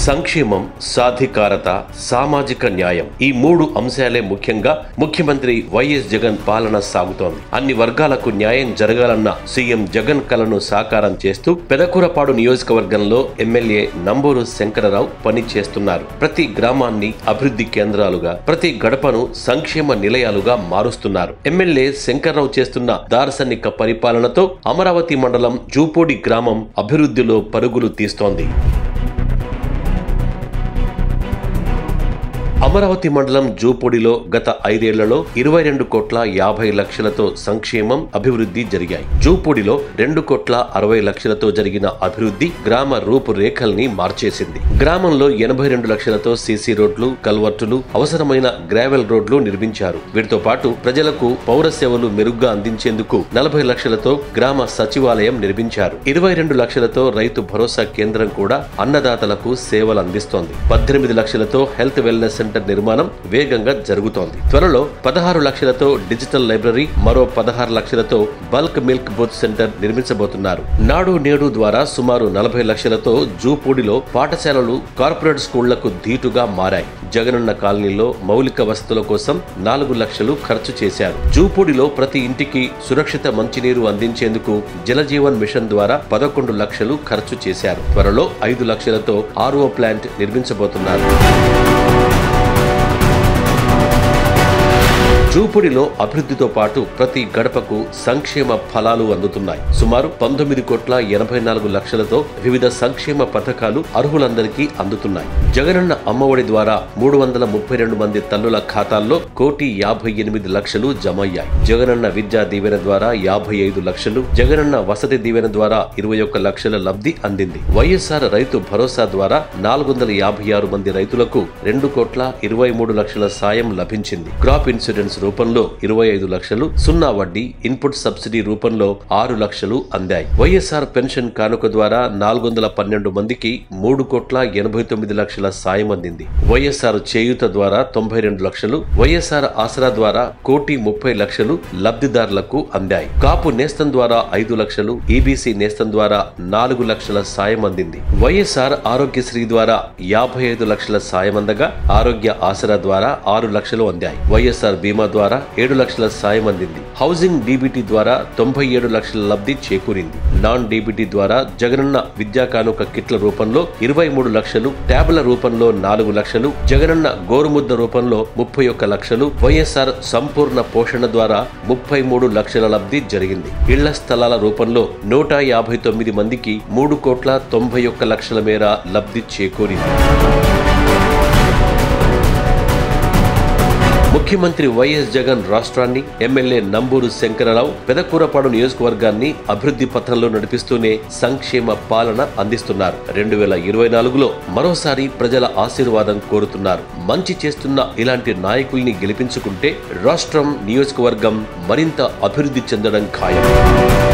సంక్షేమం సాధికారత సామాజిక న్యాయం ఈ మూడు అంశాలే ముఖ్యంగా ముఖ్యమంత్రి వైఎస్ జగన్ పాలన సాగుతోంది అన్ని వర్గాలకు న్యాయం జరగాలన్న సీఎం జగన్ కలను సాకారం చేస్తూ పెదకూరపాడు నియోజకవర్గంలో ఎమ్మెల్యే నంబూరు శంకరరావు పని చేస్తున్నారు ప్రతి గ్రామాన్ని అభివృద్ధి కేంద్రాలుగా ప్రతి గడపను సంక్షేమ నిలయాలుగా మారుస్తున్నారు ఎమ్మెల్యే శంకర్రావు చేస్తున్న దార్శనిక పరిపాలనతో అమరావతి మండలం జూపూడి గ్రామం అభివృద్ధిలో పరుగులు తీస్తోంది అమరావతి మండలం జూపూడిలో గత ఐదేళ్లలో ఇరవై రెండు కోట్ల యాభై లక్షలతో సంక్షేమం అభివృద్ధి జరిగాయి జూపూడిలో రెండు కోట్ల అరవై లక్షలతో జరిగిన అభివృద్ధి గ్రామ రూపురేఖల్ని మార్చేసింది గ్రామంలో ఎనభై రెండు లక్షలతో సీసీ రోడ్లు కల్వర్టులు అవసరమైన గ్రావెల్ రోడ్లు నిర్మించారు వీటితో పాటు ప్రజలకు పౌర సేవలు మెరుగ్గా అందించేందుకు నలభై లక్షలతో గ్రామ సచివాలయం నిర్మించారు ఇరవై రెండు లక్షలతో రైతు భరోసా కేంద్రం కూడా అన్నదాతలకు సేవలు అందిస్తోంది పద్దెనిమిది లక్షలతో హెల్త్ వెల్నెస్ సెంటర్ నిర్మాణం వేగంగా జరుగుతోంది త్వరలో పదహారు లక్షలతో డిజిటల్ లైబ్రరీ మరో పదహారు లక్షలతో బల్క్ మిల్క్ బూత్ సెంటర్ నిర్మించబోతున్నారు నాడు నేడు ద్వారా సుమారు నలభై లక్షలతో జూపూడిలో పాఠశాలలు కార్పొరేట్ స్కూళ్లకు ధీటుగా మారాయి జగనన్న కాలనీలో మౌలిక వసతుల కోసం నాలుగు లక్షలు ఖర్చు చేశారు జూపూడిలో ప్రతి ఇంటికి సురక్షిత మంచినీరు అందించేందుకు జలజీవన్ మిషన్ ద్వారా పదకొండు లక్షలు ఖర్చు చేశారు త్వరలో ఐదు లక్షలతో ఆర్ఓ ప్లాంట్ నిర్మించబోతున్నారు జూపుడిలో అభివృద్ధితో పాటు ప్రతి గడపకు సంక్షేమ ఫలాలు అందుతున్నాయి సుమారు పంతొమ్మిది కోట్ల ఎనభై నాలుగు లక్షలతో వివిధ సంక్షేమ పథకాలు అర్హులందరికీ అందుతున్నాయి జగనన్న అమ్మఒడి ద్వారా మూడు వందల ముప్పై రెండు మంది తల్లుల ఖాతాల్లో కోటి యాభై ఎనిమిది లక్షలు జమ అయ్యాయి జగనన్న విద్యా దీవెన ద్వారా యాభై ఐదు లక్షలు జగనన్న వసతి దీవెన ద్వారా ఇరవై ఒక్క లక్షల లబ్ధి అందింది వైఎస్ఆర్ రైతు భరోసా ద్వారా నాలుగు వందల యాభై ఆరు మంది రైతులకు రెండు కోట్ల ఇరవై మూడు లక్షల సాయం లభించింది క్రాప్ ఇన్సూరెన్స్ రూపంలో ఇరవై ఐదు లక్షలు సున్నా వడ్డీ ఇన్పుట్ సబ్సిడీ రూపంలో ఆరు లక్షలు అందాయి వైఎస్ఆర్ పెన్షన్ కానుక ద్వారా నాలుగు వందల పన్నెండు మందికి మూడు కోట్ల ఎనభై తొమ్మిది లక్షల సాయం అందింది వైఎస్ఆర్ చేయూత ద్వారా తొంభై రెండు లక్షలు వైఎస్ఆర్ ఆసరా ద్వారా కోటి ముప్పై లక్షలు లబ్ధిదారులకు అందాయి కాపు నేస్తం ద్వారా ఐదు లక్షలు ఈబీసీ నేస్తం ద్వారా నాలుగు లక్షల సాయం అందింది వైఎస్ఆర్ ఆరోగ్యశ్రీ ద్వారా యాభై ఐదు లక్షల సాయం అందగా ఆరోగ్య ఆసరా ద్వారా ఆరు లక్షలు అందాయి వైఎస్ఆర్ బీమా ద్వారా ఏడు లక్షల సాయం అందింది హౌసింగ్ డీబీటీ ద్వారా తొంభై ఏడు లక్షల లబ్ధి చేకూరింది నాన్ డీబీటీ ద్వారా జగనన్న విద్యా కానుక కిట్ల రూపంలో ఇరవై మూడు లక్షలు ట్యాబ్ల రూపంలో నాలుగు లక్షలు జగనన్న గోరుముద్ద రూపంలో ముప్పై ఒక్క లక్షలు వైఎస్ఆర్ సంపూర్ణ పోషణ ద్వారా ముప్పై మూడు లక్షల లబ్ధి జరిగింది ఇళ్ల స్థలాల రూపంలో నూట యాభై తొమ్మిది మందికి మూడు కోట్ల తొంభై ఒక్క లక్షల మేర లబ్ధి చేకూరింది ముఖ్యమంత్రి వైఎస్ జగన్ రాష్ట్రాన్ని ఎమ్మెల్యే నంబూరు శంకరరావు పెదకూరపాడు నియోజకవర్గాన్ని అభివృద్ధి పథంలో నడిపిస్తూనే సంక్షేమ పాలన అందిస్తున్నారు రెండు వేల ఇరవై నాలుగులో మరోసారి ప్రజల ఆశీర్వాదం కోరుతున్నారు మంచి చేస్తున్న ఇలాంటి నాయకుల్ని గెలిపించుకుంటే రాష్ట్రం నియోజకవర్గం మరింత అభివృద్ధి చెందడం ఖాయం